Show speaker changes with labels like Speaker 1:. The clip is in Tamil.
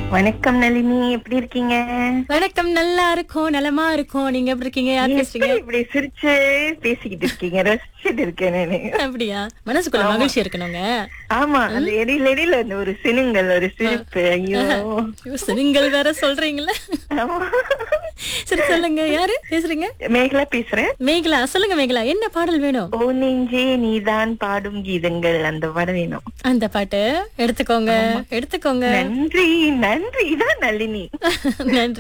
Speaker 1: வணக்கம் நளினி எப்படி இருக்கீங்க
Speaker 2: வணக்கம் நல்லா இருக்கும் நலமா இருக்கும் நீங்க எப்படி இருக்கீங்க யார் பேசுறீங்க
Speaker 1: எப்படி இப்படி சிரிச்சு பேசிக்கிட்டு இருக்கீங்க ரசிச்சுட்டு இருக்கேன் நானு
Speaker 2: அப்படியா மனசுக்குள்ள மகிழ்ச்சி இருக்கணுங்க
Speaker 1: ஆமா அந்த இடையில இடையில அந்த ஒரு சினுங்கள் ஒரு சிரிப்பு ஐயோ
Speaker 2: ஐயோ, நீங்கள் வேற சொல்றீங்களா
Speaker 1: ஆமா.
Speaker 2: சரி சொல்லுங்க யாரு பேசுறீங்க
Speaker 1: மேகலா பேசுறேன்
Speaker 2: மேகலா சொல்லுங்க மேகலா என்ன பாடல் வேணும்
Speaker 1: ஓ நெஞ்சே நீதான் பாடும் கீதங்கள் அந்த படம் வேணும்
Speaker 2: அந்த பாட்டு எடுத்துக்கோங்க எடுத்துக்கோங்க
Speaker 1: நன்றி நன்றி இதான் நளினி
Speaker 2: நன்றி